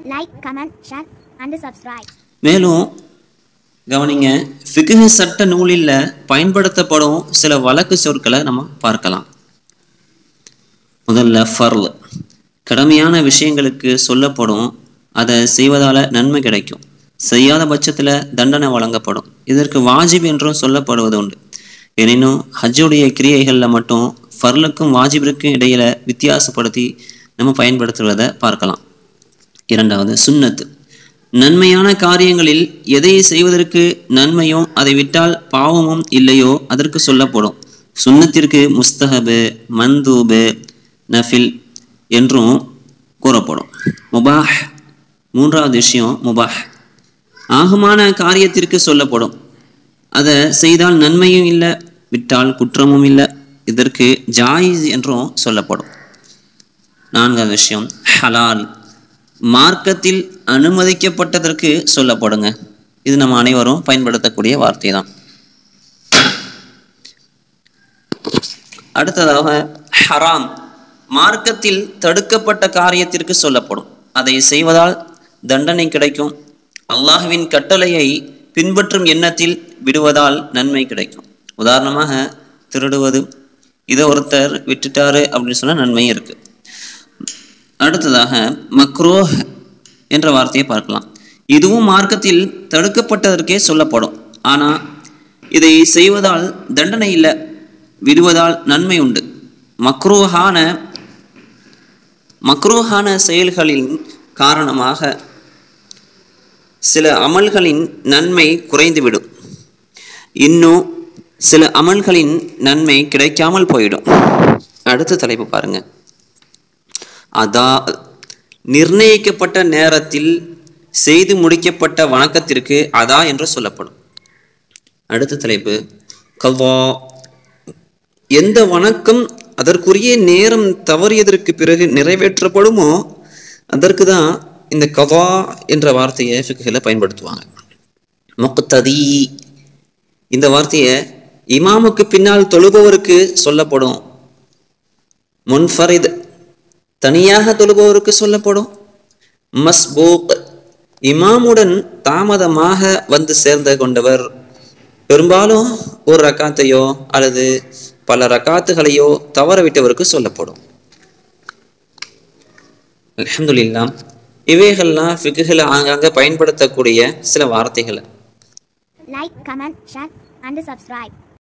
like, comment, share, and subscribe. மேலும் கவனிங்க ஃபிக்ஹ் சட்ட நூலில் பயன்படுத்தப்படும் சில வழக்கு சொற்களை நம்ம பார்க்கலாம் முதல்ல ஃபர்ல் கடமையான விஷயங்களுக்கு சொல்லப்படும் அதை செய்வதால் நன்மை கிடைக்கும் செய்யாத பட்சத்தில் தண்டனை வழங்கப்படும் இதற்கு வாஜிப் என்றும் சொல்லப்படுவது உண்டு எனினும் ஹஜ்ஜுடைய கிரியைகளில் மட்டும் ஃபர்லுக்கும் வாஜிபிற்கும் இடையில வித்தியாசப்படுத்தி நம்ம பயன்படுத்துவதை பார்க்கலாம் இரண்டாவது சுன்னத்து நன்மையான காரியங்களில் எதை செய்வதற்கு நன்மையும் அதை விட்டால் பாவமும் இல்லையோ அதற்கு சொல்லப்படும் சுன்னத்திற்கு முஸ்தஹபு மந்தூபு நஃபில் என்றும் கூறப்படும் முபாஹ் மூன்றாவது விஷயம் முபாஹ் ஆகுமான காரியத்திற்கு சொல்லப்படும் அதை செய்தால் நன்மையும் இல்லை விட்டால் குற்றமும் இல்லை இதற்கு ஜாயிஸ் என்றும் சொல்லப்படும் நான்காவது விஷயம் ஹலால் மார்க்கத்தில் அனுமதிக்கப்பட்டதற்கு சொல்லப்படுங்க இது நம்ம அனைவரும் பயன்படுத்தக்கூடிய வார்த்தை தான் அடுத்ததாக ஹராம் மார்க்கத்தில் தடுக்கப்பட்ட காரியத்திற்கு சொல்லப்படும் அதை செய்வதால் தண்டனை கிடைக்கும் அல்லாஹ்வின் கட்டளையை பின்பற்றும் எண்ணத்தில் விடுவதால் நன்மை கிடைக்கும் உதாரணமாக திருடுவது இதை ஒருத்தர் விட்டுட்டாரு அப்படின்னு சொன்னால் நன்மையும் இருக்குது அடுத்ததாக மக்ரோஹ் என்ற வார்த்தையை பார்க்கலாம் இதுவும் மார்க்கத்தில் தடுக்கப்பட்டதற்கே சொல்லப்படும் ஆனால் இதை செய்வதால் தண்டனை இல்லை விடுவதால் நன்மை உண்டு மக்ரூஹான மக்ரூஹான செயல்களின் காரணமாக சில அமல்களின் நன்மை குறைந்துவிடும் இன்னும் சில அமல்களின் நன்மை கிடைக்காமல் போயிடும் அடுத்த தலைப்பு பாருங்க அதா நிர்ணயிக்கப்பட்ட நேரத்தில் செய்து முடிக்கப்பட்ட வணக்கத்திற்கு அதா என்று சொல்லப்படும் அடுத்த தலைப்பு கவா எந்த வணக்கம் அதற்குரிய நேரம் தவறியதற்கு பிறகு நிறைவேற்றப்படுமோ அதற்கு தான் இந்த கவா என்ற வார்த்தையை ஃபிக்குகளை பயன்படுத்துவாங்க முக்ததி இந்த வார்த்தையை இமாமுக்கு பின்னால் தொழுபவருக்கு சொல்லப்படும் முன்ஃபரித் தனியாக தொழுபவருக்கு சொல்லப்படும் மஸ்பூக் இமாமுடன் தாமதமாக வந்து சேர்ந்து கொண்டவர் பெரும்பாலும் ஒரு ரக்காத்தையோ அல்லது பல ரக்காத்துகளையோ தவற விட்டவருக்கு சொல்லப்படும் அல்ஹம்துலில்லாம் இவைகள்லாம் ஃபிக்குகளை ஆங்காங்க பயன்படுத்தக்கூடிய சில வார்த்தைகள் Like, comment, share, and subscribe.